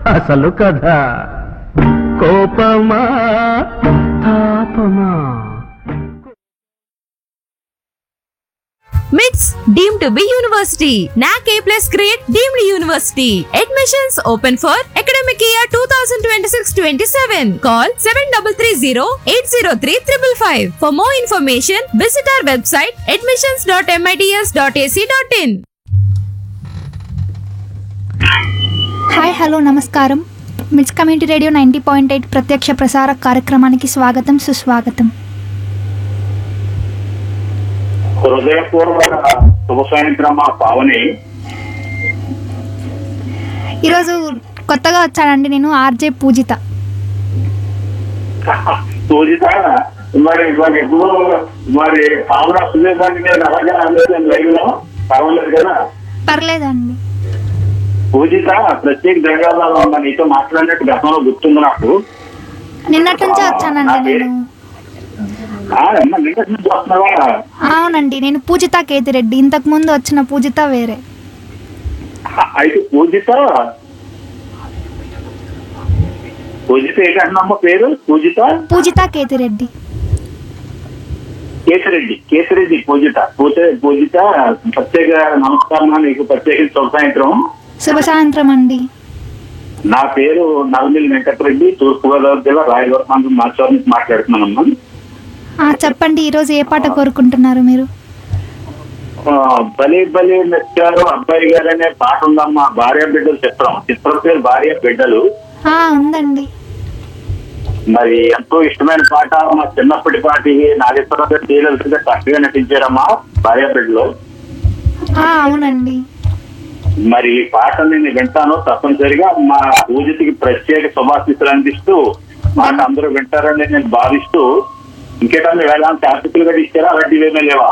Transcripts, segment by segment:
అసలు కథ కోపమా తాపమా మిట్స్ deemed to be university NAAC A plus grade deemed university admissions open for academic year two thousand twenty six twenty seven call seven double three zero eight zero three triple five for more information visit our website admissions dot MITS dot AC dot in hi hello నమస్కారం MITS community radio ninety point eight ప్రత్యక్ష ప్రసార కార్యక్రమానికి స్వాగతం సుస్వాగతం హృదయపూర్వక శుభ సాయంత్రం మా పావని ఈరోజు కొత్తగా వచ్చానండి నేను ఆర్జే పూజిత పూజిత మరి మరి ఎప్పుడు మరి పావున సుజేతాన్ని నేను అలాగే అనలేదు లైవ్ లో పర్వాలేదు కదా పర్లేదండి పూజిత ప్రత్యేక ధన్యవాదాలు అమ్మా నీతో మాట్లాడినట్టు గతంలో గుర్తుంది నాకు నిన్నటి నుంచే వచ్చానండి నేను ఆ, అమ్మ, నిన్నటి నుంచి వస్తున్నావా అవునండి నేను పూజిత కేతిరెడ్డి ఇంతకు ముందు వచ్చిన పూజిత వేరే అయితే పూజిత పూజిత ఏంటంటున్నామ్మ పేరు పూజిత పూజిత కేతిరెడ్డి కేసిరెడ్డి కేసిరెడ్డి పూజిత పూజ పూజిత ప్రత్యేక నమస్కారం నీకు ప్రత్యేక శుభ సాయంత్రం శుభ సాయంత్రం అండి నా పేరు నల్మిల్ వెంకటరెడ్డి తూర్పుగోదావరి జిల్లా రాయవరం మండలం మాచవరం నుంచి మాట్లాడుతున్నానమ్మా ఆ, చెప్పండి ఈరోజు ఏ పాట కోరుకుంటున్నారు మీరు ఆ, భలే భలే నచ్చారు అబ్బాయి గారు అనే పాట ఉందమ్మా భార్య బిడ్డలు చిత్రం చిత్రం పేరు భార్య బిడ్డలు ఆ, ఉందండి మరి ఎంతో ఇష్టమైన పాట మా చిన్నప్పటి పాటి నాగేశ్వరరావు గారు చేయగలిగితే చక్కగా నటించారమ్మా భార్య బిడ్డలు ఆ, అవునండి మరి ఈ పాట నేను వింటాను తప్పనిసరిగా మా పూజితకి ప్రత్యేక శుభాశిస్సులు అందిస్తూ మాట అందరూ వింటారని నేను భావిస్తూ ఇంకేటన్నా వేళ ఆర్టికల్ గా ఇచ్చారా అలాంటివి ఏమీ లేవా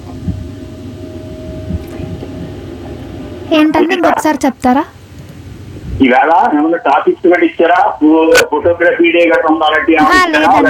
ఏంటంటే ఇంకొకసారి చెప్తారా ఈవేళ ఏమన్నా టాపిక్స్ కూడా ఇచ్చారా ఫోటోగ్రఫీ డే గట్రా ఉందా అలాంటి ఆ, లేదండి